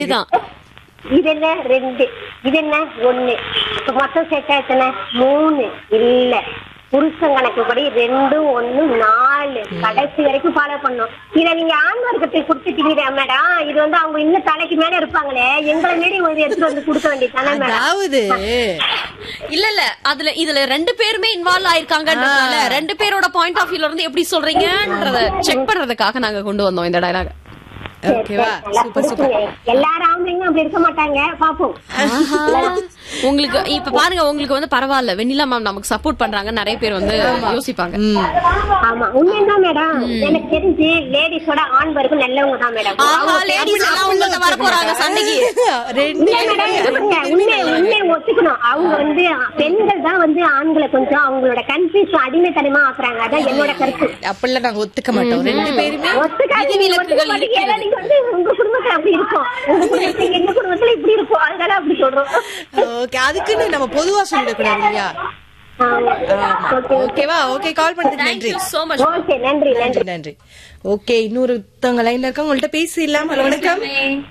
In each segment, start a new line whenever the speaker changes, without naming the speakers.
இதுதான்
இது என்ன ரெண்டு இது என்ன ஒண்ணு இப்ப மொத்தம் சேர்த்தா எத்தனை மூணு இல்ல புருஷன் கணக்குப்படி ரெண்டு ஒண்ணு நாலு கடைசி வரைக்கும் ஃபாலோ பண்ணும் இத நீங்க ஆண்மார்க்கத்தை கொடுத்துட்டீங்க மேடம் இது வந்து அவங்க இன்னும் தலைக்கு மேல இருப்பாங்களே எங்களை மீறி ஒரு எடுத்துட்டு வந்து கொடுக்க வேண்டியதானே மேடம்
அதாவது
இல்ல இல்ல அதுல இதுல ரெண்டு பேருமே இன்வால்வ் ஆயிருக்காங்கன்றதால ரெண்டு பேரோட பாயிண்ட் ஆஃப் வியூல இருந்து எப்படி சொல்றீங்கன்றத செக் பண்றதுக்காக நாங்க கொண்டு வந்தோம் இந்த டயலாக்
ஓகேவா
நல்லா
சூப்பர் சூப்பர்
கொடுத்துங்க. எல்லாரும் ஆம்பளைங்களும் அப்படி இருக்க மாட்டாங்க பாப்போம்
உங்களுக்கு இப்ப பாருங்க உங்களுக்கு வந்து பரவாயில்ல வெண்ணிலா மேம் நமக்கு சப்போர்ட் பண்றாங்க நிறைய பேர் வந்து யோசிப்பாங்க
ஆமா உண்மைதான் மேடம் எனக்கு தெரிஞ்சு லேடிஸோட ஆண் வரைக்கும் நல்லவங்க தான் மேடம்
ஆஹா லேடிஸ் எல்லாம் உங்கள்ட்ட வர போறாங்க சண்டைக்கு
ரெண்டு
இல்ல மேடம், இருங்க. உண்மை உண்மை ஒத்துக்கணும் அவங்க வந்து பெண்கள் தான் வந்து ஆண்களை கொஞ்சம் அவங்களோட கன்ஃபியூஸ் அடிமைத்தனமா ஆக்குறாங்க அதான் என்னோட கருத்து
அப்படிலாம் நாங்க ஒத்துக்க மாட்டோம் ரெண்டு பேருமே
ஒத்துக்காதீங்க,
விதிவிலக்குகள்
ஒத்துக்க மாட்டீங்க. ஏன்னா நீங்க வந்து உங்க குடும்பத்துல அப்படி இருக்கும் உங்க குடும்பத்துல எங்க குடும்பத்துல இப்படி இருக்கும் அதனால அப்படி சொல்றோம்
ஓகே அதுக்குன்னு நம்ம பொதுவா சொல்லிடக்கூடாது இல்லையா
ஆமா. Okay.
ஓகேவா ஓகே கால் பண்ணதுக்கு நன்றி
தேங்க்யூ சோ மச்
ஓகே நன்றி நன்றி
நன்றி நன்றி ஓகே இன்னொருத்தவங்க லைன்ல இருக்காங்க உங்கள்ட்ட பேசிடலாம் ஹலோ வணக்கம்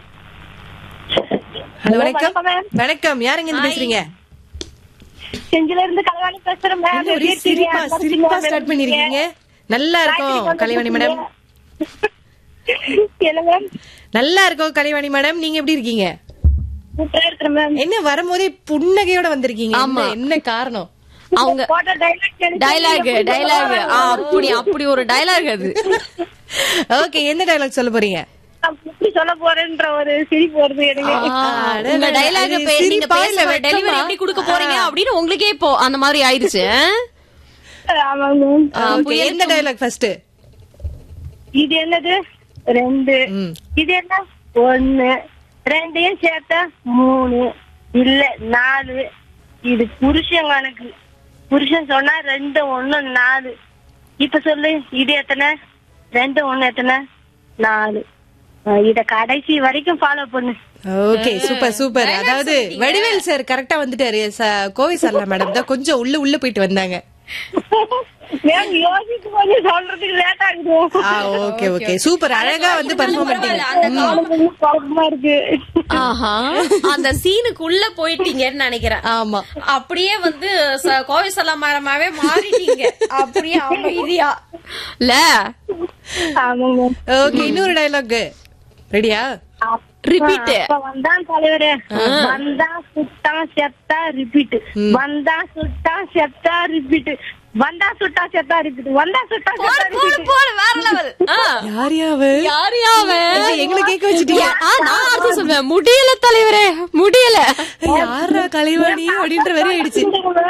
ஹலோ வணக்கம் வணக்கம் யாருங்க இருந்து பேசுறீங்க
செஞ்சில இருந்து கல்யாணி பேசுறேன் மேம்
என்ன ஒரே சிரிப்பா சிரிப்பா ஸ்டார்ட் பண்ணிருக்கீங்க நல்லா இருக்கும் கலைவாணி மேடம்
என்ன மேம்
நல்லா இருக்கும் கலைவாணி மேடம் நீங்க எப்படி இருக்கீங்க
சூப்பரா இருக்கிறேன் மேம்
என்ன வரும்போதே புன்னகையோட வந்திருக்கீங்க என்ன என்ன காரணம்
அவங்க
போட்ட டைலாக்
டயலாக் டயலாக் அப்படி அப்படி ஒரு டயலாக் அது
ஓகே என்ன டயலாக் சொல்ல போறீங்க
எப்படி சொல்ல போறேன்ற ஒரு சிரிப்பு வருது எனக்கு
அடடட,
உங்க டயலாக்
அது சிரிப்பா இல்ல
டெலிவரி
வெட்கமா?
எப்படி கொடுக்க போறீங்க அப்படின்னு உங்களுக்கே இப்போ அந்த மாதிரி ஆயிடுச்சு
ஆமாங்க மேம்
ஓகே எந்த டயலாக் ஃபர்ஸ்ட்
இது என்னது ரெண்டு
ம்.
இது என்ன ஒண்ணு ரெண்டையும் சேர்த்தா மூணு இல்ல நாலு இது புருஷன் கணக்கு புருஷன் சொன்னா ரெண்டு ஒண்ணு நாலு இப்ப சொல்லு இது எத்தனை ரெண்டு ஒண்ணு எத்தனை நாலு அஹ் இத கடைசி வரைக்கும் ஃபாலோ பண்ணு
ஓகே சூப்பர் சூப்பர் அதாவது வடிவேல் சார் கரெக்டா வந்துட்டாரு ச- கோவை சார்ல மேடம் தான் கொஞ்சம் உள்ள உள்ள போயிட்டு வந்தாங்க
மேம் யோசிச்சு கொஞ்சம் சொல்றதுக்கு லேட் ஆகுது
ஆ ஓகே ஓகே சூப்பர் அழகா வந்து பெர்ஃபார்ம் பண்ணிட்டீங்க
கொஞ்சம் குழப்பமா இருக்கு
ஆஹா அந்த சீனுக்குள்ள போயிட்டீங்கன்னு நினைக்கிறேன்
ஆமா
அப்படியே வந்து ச- கோவை சலாமரமாவே மாறிட்டீங்க அப்படியே அமைதியா இல்ல
ஆமாங்க மேம்
ஓகே இன்னொரு டயலாக் ரெடியா
ரிப்பீட்
அப்ப வந்தான் தலைவரே வந்தா சுட்டா செத்தா ரிப்பீட் வந்தா சுட்டா செத்தா ரிப்பீட் வந்தா சுட்டா செத்தா ரிப்பீட் வந்தா சுட்டா செத்தா
போடு போடு
ரிப்பீட்
போடு வேற லெவல்
யார் யாவு
யார் யாவன்
எங்களை கேட்க வச்சுட்டீங்க
ஆ, நான் அர்த்தம் சொல்லுவேன் முடியல தலைவரே முடியல
யாரா கலைவாணி அப்படின்ற வரை ஆயிடுச்சு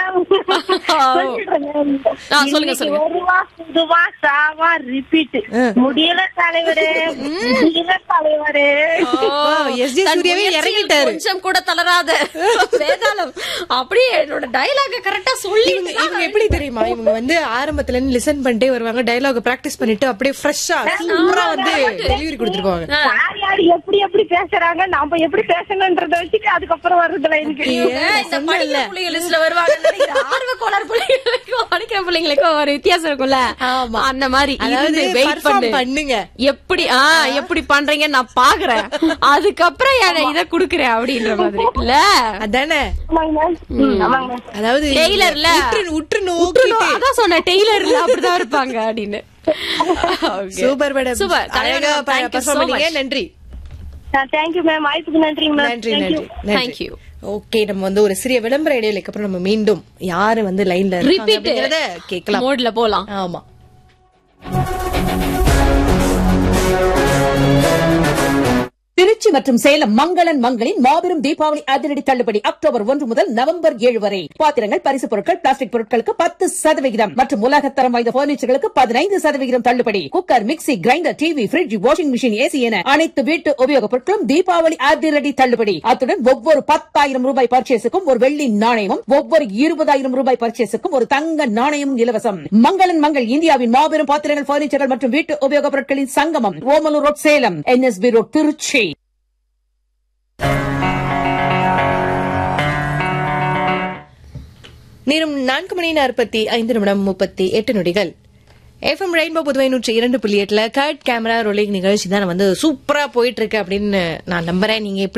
ஆ, சொல்லுங்க, சொல்லுங்க.
ஒருவா புதுவா சாவா ரிப்பீட் முடியல தலைவரே முடியல தலைவரே
எஸ் ஜே
தன்
சூர்யாவே
முயற்சியில்
இறங்கிட்டாரு
கொஞ்சம் கூட தளராத வேதாளம் அப்படியே என்னோட டயலாக கரெக்டா சொல்லி
இவங்க இவங்க எப்படி தெரியுமா இவங்க வந்து ஆரம்பத்துல இருந்து லிசன் பண்ணிட்டே வருவாங்க டயலாக் பிராக்டிஸ் பண்ணிட்டு அப்படியே ஃப்ரெஷ்ஷா சூப்பரா வந்து டெலிவரி கொடுத்துருவாங்க
யார் யார் எப்படி எப்படி பேசுறாங்க நாம எப்படி பேசணும்ன்றத வச்சுட்டு அதுக்கப்புறம் வருதுல எனக்கு
இந்த படிக்கிற பிள்ளைங்க லிஸ்ட்ல வருவாங்க ஆர்வ கோளாறு பிள்ளைங்களுக்கும் படிக்கிற பிள்ளைங்களுக்கும் ஒரு வித்தியாசம் இருக்கும்ல
ஆமா.
அந்த மாதிரி
அதாவது
வெயிட்
perform
பண்ணு
பண்ணுங்க
எப்படி ஆ எப்படி பண்றீங்க நான் பாக்குறேன் அதுக்கப்புறம் என இத குடுக்குறேன் அப்படின்ற மாதிரி இல்ல
அதானே
ஆமாங்க மேம் ம், ஆமாங்க மேம்
அதாவது
டெய்லர்ல
உற்று உற்று
உற்று
நோக்கிட்டு
நோ- அதான் சொன்னேன் டெய்லர்ல அப்படிதான் இருப்பாங்க அப்படின்னு Okay.
சூப்பர் மேடம்
சூப்பர்
அழகா பெர்ஃபார்ம் பண்ணீங்க நன்றி
தேங்க்யூ மேம் வாய்ப்புக்கு நன்றிங்க மேம்
நன்றி
Thank
நன்றி
you.
Thank you.
ஓகே நம்ம வந்து ஒரு சிறிய விளம்பர இடைவெளிக்கு அப்புறம் நம்ம மீண்டும் யாரு வந்து லைன்ல இருக்காங்க
ரிப்பீட்
அப்படிங்கறத கேட்கலாம்
மோட்ல போலாம்
ஆமா
திருச்சி மற்றும் சேலம் மங்களன் மங்களின் மாபெரும் தீபாவளி அதிரடி தள்ளுபடி அக்டோபர் ஒன்று முதல் நவம்பர் ஏழு வரை பாத்திரங்கள் பரிசு பொருட்கள் பிளாஸ்டிக் பொருட்களுக்கு பத்து சதவிகிதம் மற்றும் உலகத்தரம் வாய்ந்த பர்னிச்சர்களுக்கு பதினைந்து சதவிகிதம் தள்ளுபடி cooker mixie grinder TV fridge washing machine AC என அனைத்து வீட்டு உபயோகப் பொருட்களும் தீபாவளி அதிரடி தள்ளுபடி அத்துடன் ஒவ்வொரு பத்தாயிரம் ரூபாய் பர்ச்சேஸுக்கும் ஒரு வெள்ளி நாணயமும் ஒவ்வொரு இருபதாயிரம் ரூபாய் பர்ச்சேஸுக்கும் ஒரு தங்க நாணயமும் இலவசம் மங்களன் மங்கள் இந்தியாவின் மாபெரும் பாத்திரங்கள் பர்னிச்சர்கள் மற்றும் வீட்டு உபயோகப் பொருட்களின் சங்கமம் Omalur road Salem NSB road Trichy
நேரம் நான்கு மணி நாற்பத்தி ஐந்து நிமிடம் முப்பத்தி எட்டு நொடிகள் எஃப்எம் ரெயின்போ புதுவை நூற்றி இரண்டு புள்ளி எட்டுல கட் கேமரா ரோலிங் நிகழ்ச்சி தான் வந்து சூப்பரா போயிட்டு இருக்கு அப்படின்னு நான் நம்புறேன் நீங்க எப்படி